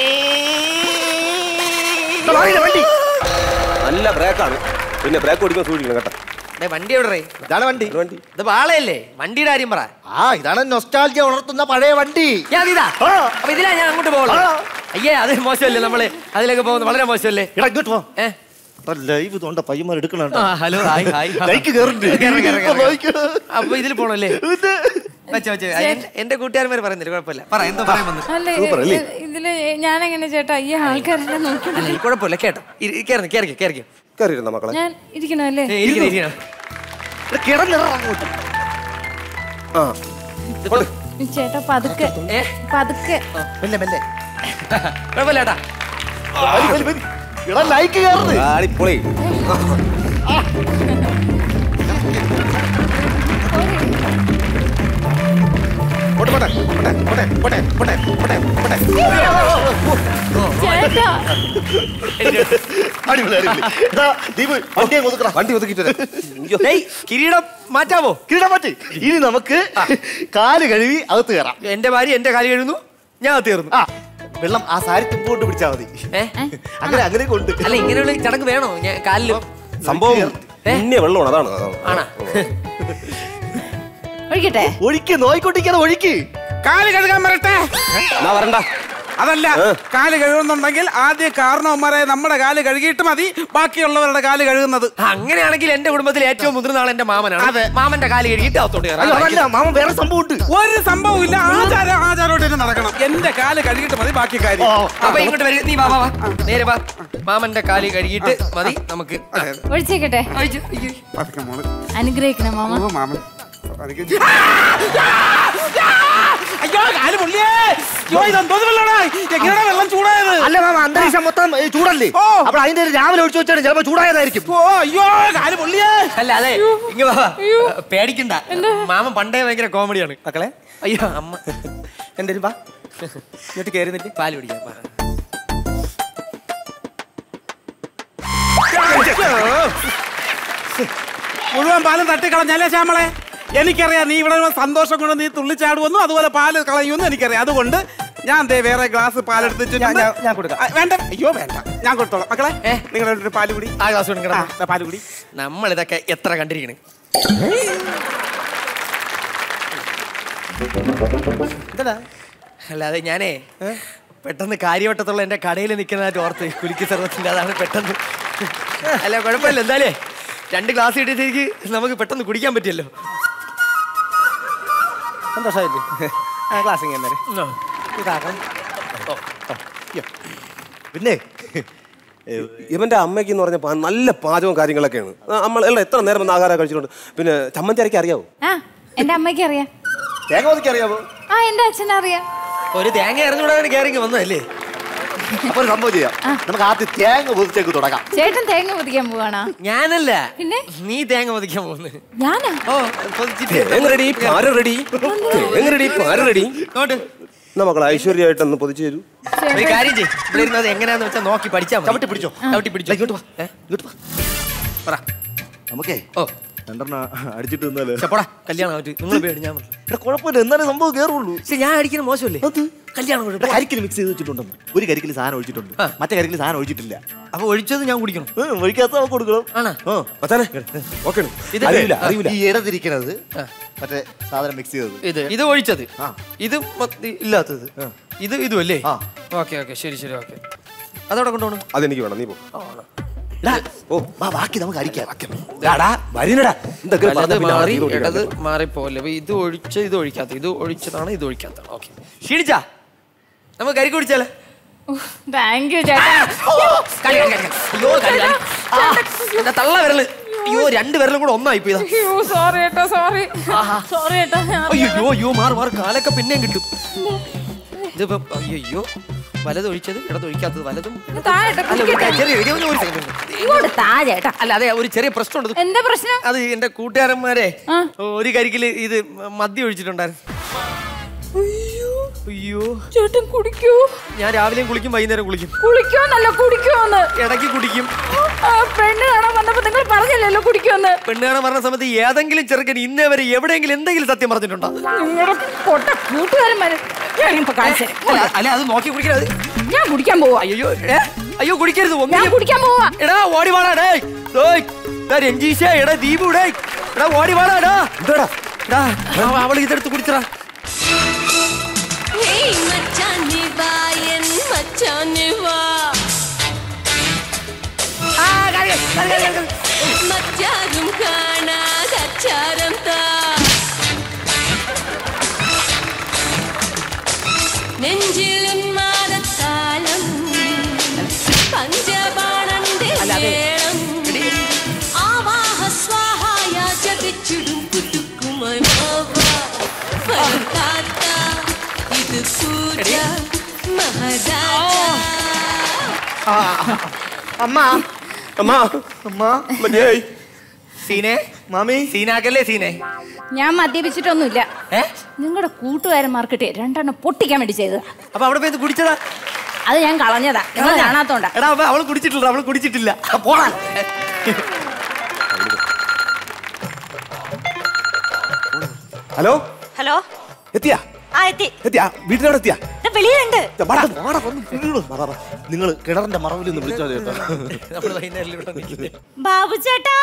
വണ്ടി നല്ല ബ്രേക്കാണ് പിന്നെ ബ്രേക്ക് ഓടിക്കാൻ സൂക്ഷിക്കണം കേട്ടോ ഡേ, വണ്ടി എവിടെ ഇതാണ് വണ്ടി ഇത് വണ്ടി ഇത് പാളയല്ലേ വണ്ടിയുടെ കാര്യം പറ ആ ഇതാണ് നൊസ്റ്റാൾജിയ ഉണർത്തുന്ന പഴയ വണ്ടി ഞാൻ ഇതാ ആ. അപ്പൊ ഇതിലാ ഞാൻ അങ്ങോട്ട് പോകണം ആ. അയ്യേ അത് മോശമല്ലേ നമ്മള് അതിലേക്ക് പോകുന്നത് വളരെ മോശമല്ലേ എടാ ഇങ്ങോട്ട് പോ ഏ ലൈവ് തോണ്ട പയ്യന്മാർ എടുക്കണ ആ ഹലോ ഹായ് ഹായ് ലൈക്ക് കയറുന്നുണ്ട് കേറ്, കേറ്, കേറ്. ലൈക്ക്. അപ്പൊ ഇതിൽ പോണല്ലേ ഇത്. വെച്ചോ വെച്ചോ എന്റെ- എന്റെ കൂട്ടുകാരന്മാര് പറയുന്നില്ല കുഴപ്പമില്ല പറ എന്തോ പറയാൻ വന്നു അല്ല ഇ- ഇതില് ഞാൻ എങ്ങനെ ചേട്ടാ ഈ ആൾക്കാരെല്ലാം നോക്കി അല്ല ഈ കുഴപ്പമില്ല കേട്ടോ കേറി കേറിക്കോ കേറിക്കോ കയറിയിരുന്ന മക്കളെ ഞാൻ ഇരിക്കണോ അല്ലേ ഏ, ഇരിക്കണം, ഇരിക്കണം. എടാ, കിടന്നിറ അങ്ങോട്ട്. ആ ഇതിപ്പോ- ചേട്ടാ പതുക്കെ ഏ? പതുക്കെ മെല്ലെ മെല്ലെ കുഴപ്പമില്ല ഏട്ടാ വലി, വലി, വലി. എടാ ലൈക്ക് കയറുന്നത് ആടിപ്പൊളി പോട്ടെ പോട്ടെ പോട്ടെ പോട്ടെ പോട്ടെ പോട്ടെ ചേട്ടാ അടിപൊളി അടിപൊളി എടാ, ദീപ് വണ്ടി അങ്ങ് ഒതുക്കടാ. വണ്ടി ഒതുക്കിട്ട് ഏയ് കിരീടം മാറ്റാവോ കിരീടം മാറ്റി ഇനി നമുക്ക് കാല് കഴുകി അകത്ത് കയറാം എന്റെ ഭാര്യ എന്റെ കാലി കഴുകുന്നു ഞാൻ തീർന്നു ആ വെള്ളം ആ സാരി തുമ്പ് കൊണ്ട് പിടിച്ചാൽ മതി ഏ അങ്ങനെ അങ്ങനെ കൊണ്ട് അല്ല ഇങ്ങനെയുള്ള ചടങ്ങ് വേണോ ഞാൻ കാലില് സംഭവം പിന്നെ വെള്ളമാണ് അതാണ് അതാണ് ആണാ ഒഴിക്കട്ടെ ഒഴിക്ക് നോയിക്കൊണ്ടിരിക്കാതെ ഒഴിക്ക് കാല് കഴുകാൻ വരട്ടെ എന്നാ വരണ്ട അതല്ല കാല് കഴുകുന്നുണ്ടെങ്കിൽ ആദ്യം കാരണവന്മാരെ നമ്മുടെ കാല് കഴുകിയിട്ട് മതി ബാക്കിയുള്ളവരുടെ കാല് കഴുകുന്നത് അങ്ങനെയാണെങ്കിൽ എന്റെ കുടുംബത്തിൽ ഏറ്റവും മുതിർന്ന ആൾ എന്റെ മാമനാണ് മാമന്റെ കാല് കഴുകിയിട്ട് അകത്തോട്ട് അയ്യോ, കയറാം അതല്ല മാമൻ വേറെ സംഭവം ഉണ്ട് ഒരു സംഭവം ഇല്ല ആചാരം ആചാരമായിട്ട് നടക്കണം എന്റെ കാല് കഴുകിയിട്ട് മതി ബാക്കി കാര്യം അപ്പൊ ഇങ്ങോട്ട് വരിക നീ വാ വാ വാ നേരെ വാ മാമന്റെ കാല് കഴുകിയിട്ട് മതി നമുക്ക് ഒഴിച്ചേക്കട്ടെ അയ്യോ, അയ്യോ. പതുക്കെ മോള്. അനുഗ്രഹിക്കണം മാമ ഓ, മാമൻ പതുക്കെ. അയ്യോ കാല് പൊള്ളിയേ അയ്യോ ഇതെന്തോ വെള്ളമാണ് എങ്ങനെയാ വെള്ളം ചൂടായത് അല്ല മാമ അന്തരീക്ഷം മൊത്തം ഏ, ചൂടല്ലേ ഓ. അപ്പോൾ അതിന്റെ ഒരു രാവിലെ ഒഴിച്ചു വെച്ചാൽ ചിലപ്പോ ചൂടായതായിരിക്കും ഓ അയ്യോ കാല് പൊള്ളിയേ അല്ല അതെ ഇങ്ങ വാ വാ. പേടിക്കണ്ട മാമൻ പണ്ടേ ഭയങ്കര കോമഡിയാണ് മക്കളെ അയ്യോ അമ്മ എന്റെ ഒരു വാ ഇങ്ങോട്ട് കയറി നിന്നിട്ട് പാല് പിടിക്കാം പറ. മുഴുവൻ പാലും തട്ടിക്കളഞ്ഞല്ലേ ശ്യാമളെ എനിക്കറിയാം നീ ഇവിടെ വരുമ്പോ സന്തോഷം കൊണ്ട് നീ തുള്ളിച്ചാടുവെന്നും അതുപോലെ പാല് കളയുമെന്നും എനിക്കറിയാം അതുകൊണ്ട് ഞാൻ ദേ വേറെ ഗ്ലാസ് പാലെടുത്തിട്ട് ഞാൻ- ഞാൻ- ഞാൻ കൊടുക്കാം. വേണ്ട അയ്യോ വേണ്ട ഞാൻ കൊടുത്തോളാം മക്കളെ നിങ്ങൾ ഒരു പാല് കുടി ആ ഗ്ലാസ് കൊണ്ട് ആ, കിടന്നു ദാ പാല് കുടി നമ്മൾ ഇതൊക്കെ എത്ര കണ്ടിരിക്കണ് എന്താ അല്ലാതെ ഞാനേ പെട്ടെന്ന് കാര്യവട്ടത്തുള്ള എന്റെ കടയിൽ നിൽക്കുന്നതായിട്ട് ഓർത്ത് കുലുക്കി സർവത്തിന്റെ അതാണ് പെട്ടെന്ന് അല്ല കുഴപ്പമില്ല എന്തായാലേ രണ്ട് ഗ്ലാസ് കിട്ടിയത്തേക്ക് നമുക്ക് പെട്ടെന്ന് കുടിക്കാൻ പറ്റിയല്ലോ സന്തോഷമായില്ലേ ആ ക്ലാസ് ഇങ്ങനെ തരാം. ഇതാക്കണം പിന്നെ ഇവന്റെ അമ്മയ്ക്ക് എന്ന് പറഞ്ഞ പാ- നല്ല പാചകവും കാര്യങ്ങളൊക്കെയാണ് ആ, നമ്മൾ എല്ലാം എത്ര നേരം വന്ന് ആഹാരം കഴിച്ചിട്ടുണ്ട് പിന്നെ ചമ്മന്തി അരക്കി അറിയാവോ ആ എന്റെ അമ്മയ്ക്ക് അറിയാം തേങ്ങ ഒതുക്കി അറിയാവോ ആ എന്റെ അച്ഛനറിയാം ഒരു തേങ്ങ ഇറങ്ങിവിടാൻ കയറി വന്നതല്ലേ അപ്പൊ ഒരു സംഭവം ചെയ്യാം നമുക്ക് ആദ്യം തേങ്ങ പൊതിച്ചേക്ക് തുടങ്ങാം ചേട്ടൻ തേങ്ങ പൊതിക്കാൻ പോവാണോ ഞാനല്ല പിന്നെ നീ തേങ്ങ മതിക്കാൻ പോകുന്നത് ഞാനാ ഓ പൊതിച്ചിട്ട് തേങ്ങ റെഡി പാര റെഡി തേങ്ങ റെഡി പാര റെഡി ഇങ്ങോട്ട് എന്നാ മക്കളെ ഐശ്വര്യമായിട്ടൊന്ന് പൊതിച്ചു തരൂ ഒരു കാര്യം ചെയ്യ് ഇവിടെ ഇരുന്നത് എങ്ങനെയാന്ന് വെച്ചാൽ നോക്കി പഠിച്ചാൽ ചവിട്ടി പിടിച്ചോ ചവിട്ടി പിടിച്ചോ ഇങ്ങോട്ട് വാ ഇങ്ങോട്ട് വാ പറ നമുക്കേ ഓ രണ്ടെണ്ണ അടിച്ചിട്ട് നിന്നാല് ചെപ്പടാ കല്യാണം ആവട്ടെ നിങ്ങൾ പേടി ഞാൻ പറഞ്ഞു. എടാ കുഴപ്പമില്ല എന്നാലും സംഭവം കേറുള്ളൂ പക്ഷെ ഞാൻ അടിക്കുന്ന മോശമല്ലേ കല്യാണം ഇവിടെ കരിക്കിൽ മിക്സ് ചെയ്ത് വെച്ചിട്ടുണ്ടെന്ന് ഒരു കരിക്കിൽ സാധനം ഒഴിച്ചിട്ടുണ്ട് മറ്റേ കരിക്കിൽ സാധനം ഒഴിച്ചിട്ടില്ല അപ്പൊ ഒഴിച്ചത് ഞാൻ കുടിക്കണം ഉം, ഒഴിക്കാത്ത നമുക്ക് കൊടുക്കണം ആണോ ആ. മച്ചാനെ ഓക്കെ ഇത് അറിയില്ല അറിയില്ല ഈ ഇടതിരിക്കണത് മറ്റേ സാധനം മിക്സ് ചെയ്തത് ഇത് ഇത് ഒഴിച്ചത് ആ. ഇത് മത്തി ഇല്ലാത്തത് ഇത് ഇതും അല്ലേ ആ. ഓക്കെ ഓക്കെ ശരി ശരി ഓക്കെ അതവിടെ കൊണ്ടുപോകണം അതെനിക്ക് വേണം നീ പോ എടാ, ഓ വാ ബാക്കി നമുക്ക് അരിക്കാം വരുന്നടാ എന്തൊക്കെ വലത് പറഞ്ഞാ പിന്നെ മാറി ഇത് നോക്കി ഇടത് മാറിപ്പോലെ അപ്പൊ ഇത് ഒഴിച്ച് ഇത് ഒഴിക്കാത്ത ഇത് ഒഴിച്ചതാണ് ഇത് ഒഴിക്കാത്ത ഓക്കെ ക്ഷീണിച്ചാ നമുക്ക് കരി കുടിച്ചാലേ താങ്ക് യു ചേട്ടാ കളി, കളി, കളി, കളി. അയ്യോ കളി, കളി. ആ, എന്റെ തള്ള വിരല് അയ്യോ രണ്ട് വിരലും കൂടെ ഒന്നായി പോയതാ അയ്യോ സോറി ചേട്ടാ സോറി സോറി ചേട്ടാ ഞാൻ അയ്യോ അയ്യോ മാറി മാറി കാലൊക്കെ പിന്നെയും കിട്ടും ഇതിപ്പോ അയ്യോ വലത് ഒഴിച്ചത് ഇടത് ഒഴിക്കാത്തത് വലതും താ ചേട്ടാ, അല്ല ഒരു കുടിക്കട്ടെ. ചെറിയ ഒരു ഒരു second. ഇങ്ങോട്ട് താ ചേട്ടാ അല്ല അതെ ഒരു ചെറിയ പ്രശ്നമുണ്ട് ഇത് എന്താ പ്രശ്നം അത് എന്റെ കൂട്ടുകാരന്മാരെ ആ. ഒരു കരിക്കില് ഇത് മദ്യം ഒഴിച്ചിട്ടുണ്ടായിരുന്നു അയ്യോ ചേട്ടൻ കുടിക്കൂ ഞാൻ രാവിലെയും കുളിക്കും വൈകുന്നേരം കുളിക്കും കുളിക്കോന്നല്ല കുടിക്കോന്ന് ഇടയ്ക്ക് കുടിക്കും ആ, പെണ്ണ് കാണാൻ വന്നപ്പോ നിങ്ങൾ പറഞ്ഞില്ലല്ലോ കുടിക്കോന്ന് പെണ്ണ് കാണാൻ പറഞ്ഞ സമയത്ത് ഏതെങ്കിലും ചെറുക്കൻ ഇന്നേ വരെ എവിടെയെങ്കിലും എന്തെങ്കിലും സത്യം പറഞ്ഞിട്ടുണ്ടോ നിങ്ങളുടെ പൊട്ട കൂട്ടുകാരന്മാര് ഞാനിപ്പോ കാണിച്ചു അല്ല അല്ല, അത് നോക്കി കുടിക്കരുത് ഞാൻ കുടിക്കാൻ പോവാ അയ്യോ ഏ? അയ്യോ കുടിക്കരുത് ഞാൻ ഒന്നിനും കുടിക്കാൻ പോവാ എടാ ഓടി വാടാ ഡേ ഡേയ് ഡാ രഞ്ജീഷ എടാ ദീപു ഡേ എടാ ഓടി വാടാ ഡാ എന്താടാ ഡാ അവ- അവള് ഇതെടുത്ത് കുടിച്ചടാ ഹേയ് മച്ചാനെ വാ എൻ മച്ചാനെ വാ മറ്റാരും കാണാതച്ചാരം താ നെഞ്ചിൽ ഉന്മാദത്താളം പഞ്ചബാണന്റെ മേളം ആവാഹ സ്വാഹായ ജപിച്ചിടും പുതുക്കുമായി മാവാ ഫലത്താത്ത ഇത് പൂജ മഹാരാജ അമ്മ അമ്മ അമ്മ മതിയായി സീനെ മാമി സീനാക്കല്ലേ സീനെ ഞാൻ മദ്യപിച്ചിട്ടൊന്നുമില്ല നിങ്ങളുടെ കൂട്ടുകാരന്മാർക്കിട്ടേ രണ്ടെണ്ണം പൊട്ടിക്കാൻ വേണ്ടി ചെയ്തത് അപ്പൊ അവിടെ പോയി ഇത് കുടിച്ചതാ അത് ഞാൻ കളഞ്ഞതാ നിങ്ങൾ കാണാത്തോണ്ടാ എടാ അപ്പൊ അവള് കുടിച്ചിട്ടില്ല അവള് കുടിച്ചിട്ടില്ല ആ, പോടാ ഹലോ ഹലോ എത്തിയാ ആ എത്തി എത്തിയാ വീട്ടിലോടെ എത്തിയാ ദേ വെളിയിലുണ്ട് നിങ്ങൾ കിണറിന്റെ മറവിൽ നിന്ന് വിളിച്ചോ ചേട്ടാ നമ്മള് വൈകുന്നേരം ഇവിടെ നിൽക്കുന്നത് ബാബു ചേട്ടാ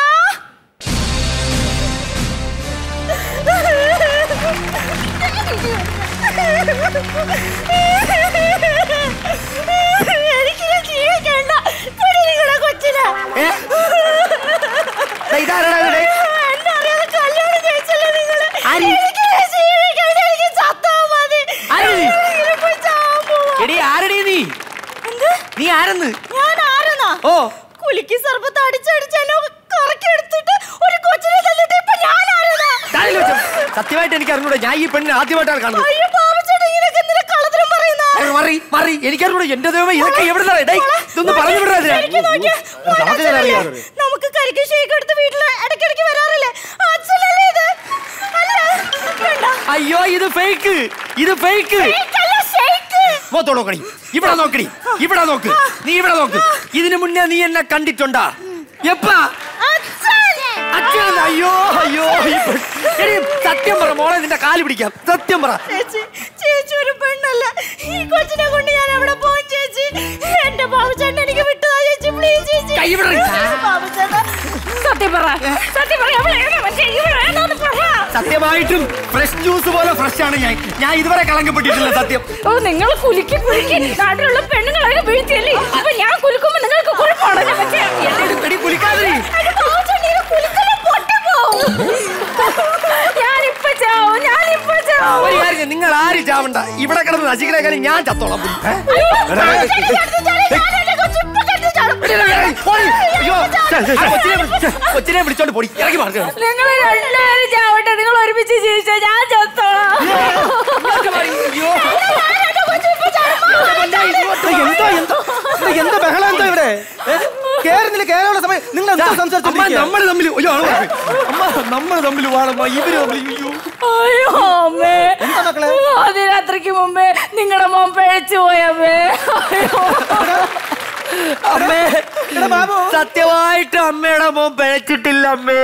എനിക്കിത് ജീവിക്കണ്ട പിടി നിങ്ങളുടെ കൊച്ചിനെ ദേ, ഇതാരെടാ ഇത്? എന്നെ അറിയാതെ കല്യാണം കഴിച്ചല്ലേ നിങ്ങള് ആര്? എനിക്കിത് ജീവിക്കണ്ട എനിക്ക് ചത്താ മതി ആര്? എനിക്കിത് പോയി ചാവാൻ പോവാ. എടി ആരടി നീ എന്ത് നീ ആരെന്ന് ഞാൻ ആരെന്നാ ഓ കുലുക്കി സർബത്ത് അടിച്ചടിച്ച് എന്നെ കറക്കി എടുത്തിട്ട് ഒരു കൊച്ചിനെ തന്നിട്ട് ഇപ്പൊ ഞാൻ ആരെന്നാ താഴെ വെച്ചോ. സത്യമായിട്ട് എനിക്ക് അറിഞ്ഞൂടെ ഞാൻ ഈ പെണ്ണിനെ ആദ്യമായിട്ടാണ് കാണുന്നത് അയ്യോ പാവച്ചേട്ടാ ഇങ്ങനെയൊക്കെ എന്തിനാ കള്ളത്തരം പറയുന്നേ ഏ, മറി മറി എനിക്കറിഞ്ഞൂടെ എന്റെ ദൈവമേ ഇതൊക്കെ എവിടെ ഇതൊന്ന് പറഞ്ഞു വിടാ ശരിക്കും നോക്കിയേ, അച്ഛനല്ലേ? നമുക്ക് കരിക്ക് ഷേക്ക് എടുത്ത് വീട്ടില് ഇടയ്ക്കിടയ്ക്ക് വരാറില്ലേ അച്ഛനല്ലേ ഇത് അല്ലേ വേണ്ട അയ്യോ ഇത് ഫേക്ക് ഇത് ഫേക്ക് ഷേക്കല്ല, ഷേക്ക്. മോത്തോട് നോക്കണി ഇവിടെ നോക്കണി ഇവിടെ നോക്ക് നീ ഇവിടെ നോക്ക് ഇതിനു മുന്നേ നീ എന്നെ കണ്ടിട്ടുണ്ടാ എപ്പാ അച്ഛൻ. അച്ഛൻ അയ്യോ അയ്യോ ഈ പെ- എടി, സത്യം പറ മോളെ നിന്റെ കാല് പിടിക്കാം സത്യം പറ ചേച്ചി ചേച്ചി ഒരു പെണ്ണല്ല ഈ കൊച്ചിനെ കൊണ്ട് ഞാൻ എവിടെ പോകും ചേച്ചി എന്റെ ബാബുചേട്ടൻ എനിക്ക് വിട്ടതാ ചേച്ചി പ്ലീസ് ചേച്ചി കൈ വിടറി. ബാബുചേട്ടാ സത്യം പറ സത്യം പറ അവളെ എവിടെ മറ്റേ ഇവിടെ വേണമെന്ന് പറ സത്യമായിട്ടും ഫ്രഷ് ജ്യൂസ് പോലെ ഫ്രഷ് ആണ് ഞാൻ ഞാൻ ഇതുവരെ കളങ്കപ്പെട്ടിട്ടില്ല സത്യം ഓ നിങ്ങൾ കുലുക്കി കുലുക്കി നാട്ടിലുള്ള പെണ്ണുങ്ങളൊക്കെ വീഴ്ത്തിയല്ലേ അപ്പൊ ഞാൻ കുലുക്കുമ്പോ നിങ്ങൾക്ക് കുഴപ്പമാണോ ഞാൻ മറ്റേ എടി കുലിക്കാതെ അത് ബാബുചേട്ടൻ ഇത് കുലുക്കല് പൊട്ടിപ്പോവും. ഞാനിപ്പോ ചാവും ഞാനിപ്പോ ചാവും ഒരു കാര്യം ചെയ്യ്, നിങ്ങൾ ആരും ചാവണ്ട ഇവിടെ കിടന്ന് നശിക്കണേക്കാളും ഞാൻ ചത്തോളാം ഏ? അയ്യോ, എടാ, ഞാൻ കെട്ടി ചാടി, ഞാൻ എന്റെ കൊച്ചു ഇപ്പൊ കെട്ടി ചാടും. എടി, എടി, എടി, പോടി. അയ്യോ ആ കൊച്ചിനെ വിളി- കൊച്ചിനെ വിളിച്ചോണ്ട് പൊടി ഇറങ്ങി മാറുക നിങ്ങൾ രണ്ടുപേരും ചാവട്ടെ നിങ്ങൾ ഒരുമിച്ച് ജീവിച്ചോ ഞാൻ ചത്തോളാം അയ്യോ ഞാൻ എന്റെ കൊച്ചു ഇപ്പൊ ചാടും. എന്തോ എന്തോ ഇത് എന്താ ബഹളം എന്തോ ഇവിടെ കേറുന്നില്ല കേറാനുള്ള സമയം നിങ്ങൾ എന്തോ അമ്മ സംസാരിച്ചു നമ്മൾ തമ്മിൽ അയ്യോ ആള് പറഞ്ഞു. അമ്മ നമ്മൾ തമ്മിൽ വാണമ്മ ഇവര് തമ്മിൽ അയ്യോ അയ്യോ അമ്മേ എന്താ മക്കളെ? അതിരാത്രിക്ക് മുമ്പേ നിങ്ങളുടെ മോൻ പിഴച്ചു പോയമ്മേ അയ്യോ അമ്മേ എടാ ബാബു സത്യമായിട്ട് അമ്മയുടെ മോൻ പിഴച്ചിട്ടില്ല അമ്മേ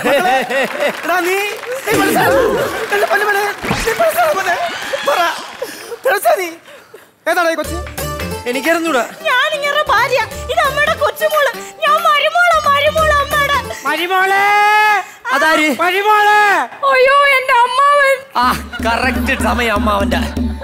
എടാ നീ നീ മനസ്സിലാ- എന്റെ പൊന്നു മോനെ, നീ മനസ്സിലാ മോനെ? പറ. മനസ്സിലാ നീ ഏതാടാ ഈ കൊച്ച് എനിക്കറിഞ്ഞൂടാ ഞാൻ ഇങ്ങനെ ഭാര്യ ഇത് അമ്മയുടെ കൊച്ചുമോള് ഞാൻ മരുമോള മരുമോള അമ്മയുടെ മരിമോളെ അതാര് മരുമോളെ അയ്യോ എന്റെ അമ്മാവൻ ആ കറക്റ്റ് സമയം അമ്മാവന്റെ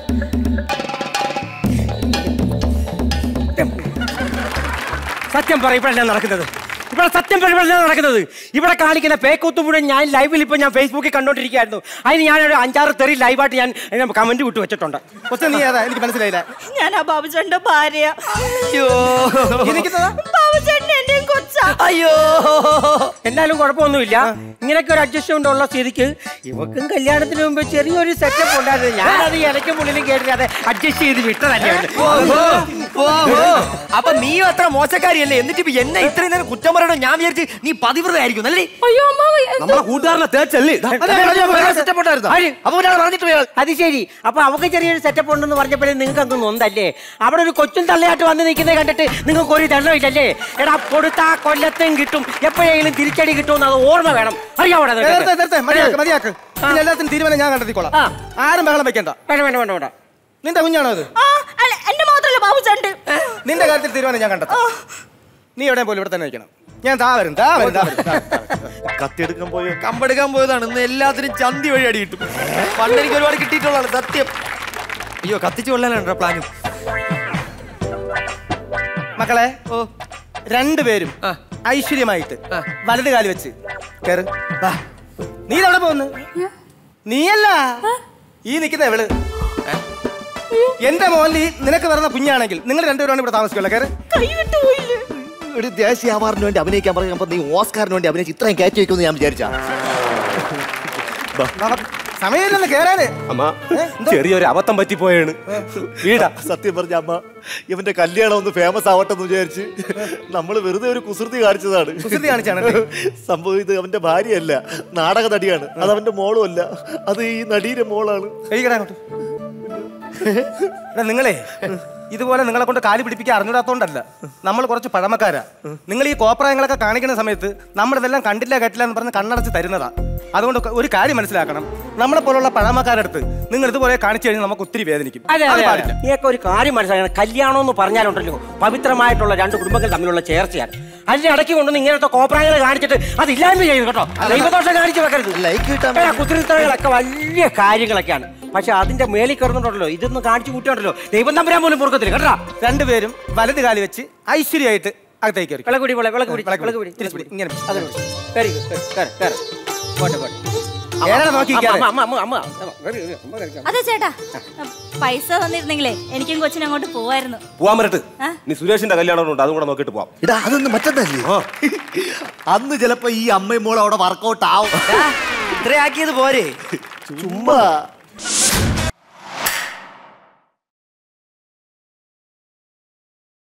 സത്യം പറ ഇവിടെ എന്നാ നടക്കുന്നത് ഇവിടെ സത്യം പറ ഇവിടെ എന്നാ നടക്കുന്നത് ഇവിടെ കാണിക്കുന്ന പേക്കൂത്ത് മുഴുവൻ ഞാൻ ലൈവിൽ ഇപ്പൊ ഞാൻ ഫേസ്ബുക്കിൽ കണ്ടോണ്ടിരിക്കുകയായിരുന്നു അതിന് ഞാൻ ഒരു അഞ്ചാറ് തെറി ലൈവായിട്ട് ഞാൻ കമന്റ് വിട്ടു വെച്ചിട്ടുണ്ട് കൊച്ചു നീ ഏതാ എനിക്ക് മനസ്സിലായില്ല ഞാൻ ആ ബാബുചേട്ടന്റെ ഭാര്യ അയ്യോ ഇരിക്കുന്നതാ ബാബുചേട്ടൻ എന്റെയും കൊച്ചാ അയ്യോ എന്നാലും കുഴപ്പമൊന്നുമില്ല ഇങ്ങനെയൊക്കെ ഒരു അഡ്ജസ്റ്റ്മെന്റ് ഉള്ള സ്ഥിതിക്ക് ഇവക്കും കല്യാണത്തിന് മുമ്പ് ചെറിയൊരു സെറ്റപ്പ് ഉണ്ടായിരുന്നു ഞാനത് ഇടയ്ക്കും മുള്ളിലും കേട്ടിട്ട് അത് അഡ്ജസ്റ്റ് ചെയ്ത് വിട്ടതല്ലേ ഓഹോ, ഓഹോ. അപ്പൊ നീ അത്ര മോശക്കാരിയല്ലേ എന്നിട്ട് ഇപ്പൊ എന്നെ ഇത്രയും നേരം കുറ്റം പറയണോ ഞാൻ വിചാരിച്ച് നീ പതിവ്രതയായിരിക്കും അല്ലേ അയ്യോ അമ്മാവൻ എന്ത്? നമ്മളെ കൂട്ടുകാരനെ തേച്ചല്ലേ ഇതാ. സെറ്റപ്പ് ഉണ്ടായിരുന്നു ആര്? അപ്പൊ ഒരാൾ പറഞ്ഞിട്ട് പോയാൽ അത് ശരി അപ്പൊ അവക്ക് ചെറിയൊരു സെറ്റപ്പ് ഉണ്ടെന്ന് പറഞ്ഞപ്പോഴേ നിങ്ങൾക്ക് അങ്ങ് നൊന്തല്ലേ അവിടെ ഒരു കൊച്ചും തള്ളയായിട്ട് വന്ന് നിൽക്കുന്നത് കണ്ടിട്ട് നിങ്ങൾക്ക് ഒരു ദണ്ണമില്ലല്ലേ എടാ കൊടുത്താ കൊല്ലത്തും കിട്ടും എപ്പോഴെങ്കിലും തിരിച്ചടി കിട്ടുമെന്ന് അത് ഓർമ്മ വേണം അറിയാവോ ഏ, നിർത്ത്, നിർത്ത്, മതിയാക്ക് മതിയാക്ക് ഇതിന് എല്ലാത്തിനും തീരുമാനം ഞാൻ കണ്ടെത്തിക്കോളാം ആ. ആരും ബഹളം വെക്കണ്ട വേണ്ട വേണ്ട വേണ്ട വേണ്ട നിന്റെ കുഞ്ഞാണോ അത് ആ അല്ല എന്റെ മാത്രല്ല ബാബുചേട്ടൻ നിന്റെ കാര്യത്തിൽ തീരുമാനം ഞാൻ കണ്ടെത്താം നീ എവിടെയും പോലും ഇവിടെ തന്നെ നിൽക്കണം ഞാൻ താ വരും താ വരും താ വരും താ വരും. കത്തിയെടുക്കാൻ പോയോ കമ്പെടുക്കാൻ പോയതാണ് ഇന്ന് എല്ലാത്തിനും ചന്തി വഴി അടി കിട്ടും പണ്ട് എനിക്ക് ഒരുപാട് കിട്ടിയിട്ടുള്ളതാണ് സത്യം അയ്യോ കത്തിച്ചു കൊള്ളാനാണ് പ്ലാനും മക്കളെ ഓ രണ്ടുപേരും ആ. ഐശ്വര്യമായിട്ട് ആ. വലത് കാല് വെച്ച് കേറ് വാ. നീ ഇതെവിടെ പോകുന്നു നീയല്ല ഈ നിൽക്കുന്ന എവള് എന്റെ മോനിൽ നിനക്ക് വരുന്ന കുഞ്ഞാണെങ്കിൽ നിങ്ങൾ രണ്ടുപേരാണ് ഇവിടെ താമസിക്കുമല്ലോ കേറ് കൈവിട്ടു പോയില്ലേ ഒരു ദേശീയ അവാർഡിന് വേണ്ടി അഭിനയിക്കാൻ പറഞ്ഞപ്പോ നീ ഓസ്കാറിന് വേണ്ടി അഭിനയിച്ച് ഇത്രയും കയറ്റി വെക്കുമെന്ന് ഞാൻ വിചാരിച്ചാ വാ, സമയമില്ലെന്ന് കേറാന് അമ്മ ചെറിയൊരു അബദ്ധം പറ്റിപ്പോയാണ് വീടാ സത്യം പറഞ്ഞ അമ്മ ഇവന്റെ കല്യാണം ഒന്ന് ഫേമസ് ആവട്ടെ എന്ന് വിചാരിച്ച് നമ്മൾ വെറുതെ ഒരു കുസൃതി കാണിച്ചതാണ് കുസൃതി കാണിച്ചാണ് സംഭവം ഇത് അവന്റെ ഭാര്യയല്ല നാടക നടിയാണ് അത് അവന്റെ മോളും അല്ല അത് ഈ നടീരെ മോളാണ് കഴിക്കടാ അങ്ങോട്ട് എടാ, നിങ്ങളെ ഇതുപോലെ നിങ്ങളെ കൊണ്ട് കാല് പിടിപ്പിക്കാൻ അറിഞ്ഞൂടാത്തോണ്ടല്ല നമ്മൾ കുറച്ച് പഴമക്കാരാ നിങ്ങൾ ഈ കോപ്രായങ്ങളൊക്കെ കാണിക്കുന്ന സമയത്ത് നമ്മളിതെല്ലാം കണ്ടില്ല കേട്ടില്ല എന്ന് പറഞ്ഞ് കണ്ണടച്ച് തരുന്നതാ അതുകൊണ്ട് ഒരു കാര്യം മനസ്സിലാക്കണം നമ്മളെ പോലുള്ള പഴമക്കാരടുത്ത് നിങ്ങൾ ഇതുപോലെ കാണിച്ചു കഴിഞ്ഞാൽ നമുക്ക് ഒത്തിരി വേദനിക്കും അതെ അത് അതെ പാടില്ല നീയൊക്കെ ഒരു കാര്യം മനസ്സിലാക്കണം കല്യാണം എന്ന് പറഞ്ഞാലുണ്ടല്ലോ പവിത്രമായിട്ടുള്ള രണ്ട് കുടുംബങ്ങൾ തമ്മിലുള്ള ചേർച്ചയാണ് അതിന്റെ ഇടയ്ക്ക് കൊണ്ടുവന്ന് ഇങ്ങനത്തെ കോപ്രായങ്ങൾ കാണിച്ചിട്ട് അത് ഇല്ലായ്മ ചെയ്തു കേട്ടോ ദൈവദോഷം കാണിച്ച് വെക്കരുത് ഏ, കുത്തിരിത്തകളൊക്കെ വലിയ കാര്യങ്ങളൊക്കെയാണ് പക്ഷെ അതിന്റെ മേലിൽ കിടന്നിട്ടുണ്ടല്ലോ ഇതൊന്നും കാണിച്ചു കൂട്ടിയുണ്ടല്ലോ ദൈവം തമ്പുരാൻ പോലും പൊറുക്കത്തില്ല കേട്ടോ രണ്ടുപേരും വലത് കാലി വെച്ച് ഐശ്വര്യമായിട്ട് അകത്തേക്ക് കയറി വിളക്ക് പിടി വിളക്ക് പിടി വിളക്ക് വിളക്ക് പിടി തിരിച്ച് പിടി. ഇങ്ങനെ പിടി. അത് പിടി. കേറി, കേറി, കേറി, കേറി. പോട്ടെ, പോട്ടെ. ഏറെ നോക്കി അമ്മ, നിൽക്കാതെ. അമ്മ, അമ്മ, അമ്മ, അമ്മ, കേറി, കേറി, അമ്മ കേറി. അതെ ചേട്ടാ പൈസ തന്നിരുന്നെങ്കിലേ എനിക്കും കൊച്ചിനും അങ്ങോട്ട് പോവായിരുന്നു പോവാൻ പറ്റട്ട് ആ? നീ സുരേഷിന്റെ കല്യാണം ഉണ്ട് അതും കൂടെ നോക്കിയിട്ട് പോവാം ഇടാ അതൊന്ന് മറ്റന്നല്ലേ അന്ന് ചിലപ്പോ ഈ അമ്മയും മോളും അവിടെ വർക്കൗട്ട് ആവും ഇത്രയാക്കിയത് പോരെ ചുമ്മാ